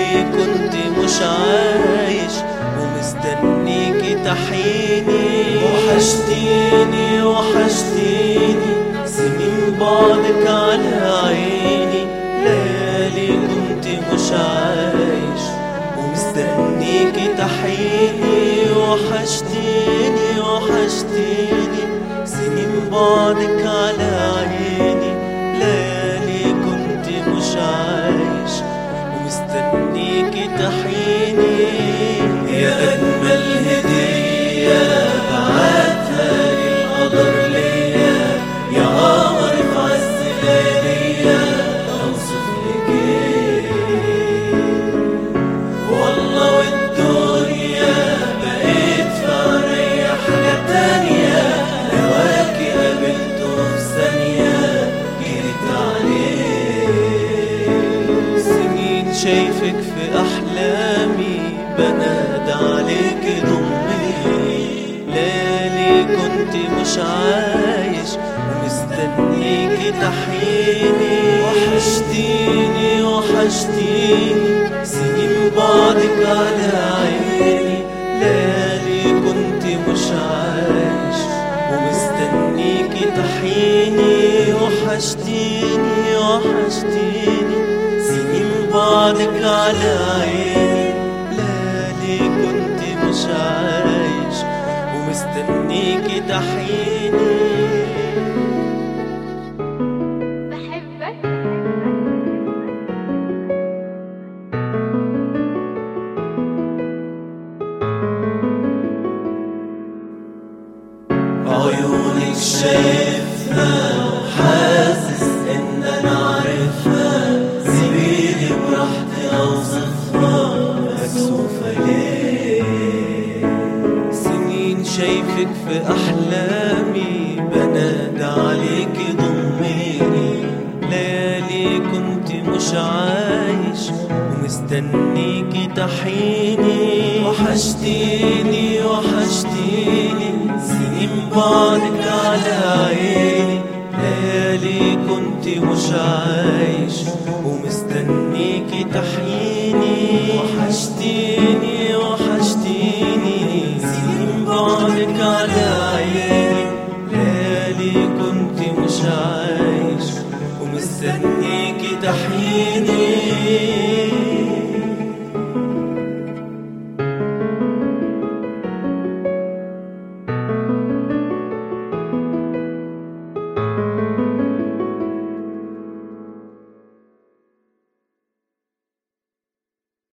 ليالي كنت مش عايش ومستنيكي تحيني وحشتيني وحشتيني سنين بعدك على عيني ليالي كنت مش عايش ومستنيكي تحيني وحشتيني وحشتيني سنين بعدك على عيني ليالي كنت مش عايش ومستنيكي تحيني يا أجمل هدية بعتها للقدر ليا يا قمر في عز لياليا أوصف لك إيه والله والدنيا بقيت في عينيا حاجة تانية هواكي قابلته في ثانية جريت عليه سنين شايفك في أحلامي بنادى عليك ضمي ليالي كنت مش عايش ومستنيكي تحيني وحشتيني وحشتيني سنين بعدك على عيني ليالي كنت مش عايش ومستنيكي تحيني وحشتيني وحشتيني سنين بعدك على عيني ليالي كنت مش عايش ومستنيكي تحيني بحبك عيونك شايفها وحاسس ان انا عارفها سيبيلي براحتي اوصفها مكسوفة ليه سنين شايفك في احلامي بنادى عليكي ضميني ليالي كنت مش عايش ومستنيكي تحيني وحشتيني وحشتيني سنين بعدك على عيني ليالي كنت مش عايش ومستنيكي تحييني وحشتيني